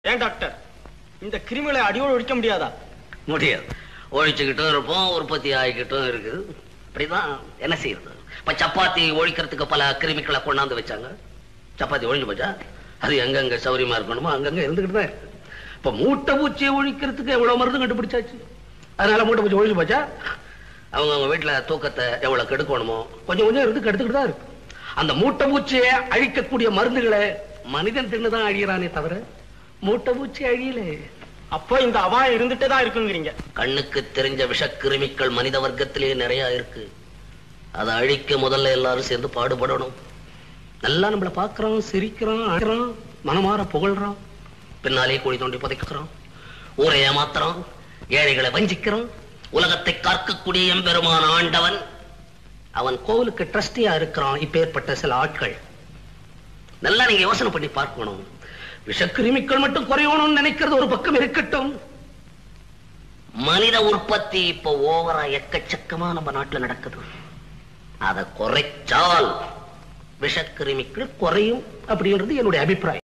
ஏன் டாக்டர் இந்த கிருமிகளை அடியோடு ஒழிக்க முடியாதா முடியாது ஒழிச்சுக்கிட்டும் இருப்போம் உற்பத்தி ஆகிக்கிட்டும் இருக்குது அப்படிதான் என்ன செய்யறது இப்ப சப்பாத்தி ஒழிக்கிறதுக்கு பல கிருமிகளை கொண்டாந்து வச்சாங்க சப்பாத்தி ஒழிஞ்சு போச்சா அது எங்கெங்க சௌரியமா இருக்கணுமோ அங்கங்க இருந்துகிட்டு தான் இருக்கு இப்ப மூட்டை பூச்சியை ஒழிக்கிறதுக்கு எவ்வளவு மருந்து கண்டுபிடிச்சாச்சு அதனால மூட்டை பூச்சி ஒழிஞ்சு போச்சா அவங்க அவங்க வீட்டுல தூக்கத்தை எவ்வளவு கெடுக்கணுமோ கொஞ்சம் கொஞ்சம் இருந்து கெடுத்துக்கிட்டு தான் இருக்கு அந்த மூட்டை பூச்சியை அழிக்கக்கூடிய மருந்துகளை மனிதன் தின்னுதான் அழியறானே தவிர மூட்டை பூச்சி அழியல அப்போ இந்த அபாயம் இருந்துட்டே தான் இருக்குங்கிறீங்க கண்ணுக்கு தெரிஞ்ச விஷக்கிருமிகள் மனித வர்க்கத்திலே நிறைய இருக்கு அதை அழிக்க முதல்ல எல்லாரும் சேர்ந்து பாடுபடணும் நல்லா நம்மள பாக்குறோம் சிரிக்கிறோம் அழுறோம் மனமாற புகழ்றோம் பின்னாலே குழி தோண்டி புதைக்கிறோம் ஊரை ஏமாத்துறோம் ஏழைகளை வஞ்சிக்கிறோம் உலகத்தை காக்கக்கூடிய எம்பெருமான ஆண்டவன் அவன் கோவிலுக்கு ட்ரஸ்டியா இருக்கிறான் இப்பேற்பட்ட சில ஆட்கள் நல்லா நீங்க யோசனை பண்ணி பார்க்கணும் விஷக்கிருமிகள் மட்டும் குறையணும்னு நினைக்கிறது ஒரு பக்கம் இருக்கட்டும் மனித உற்பத்தி இப்ப ஓவரா எக்கச்சக்கமா நம்ம நாட்டுல நடக்குது அதை குறைச்சால் விஷக்கிருமிகள் குறையும் அப்படின்றது என்னுடைய அபிப்பிராயம்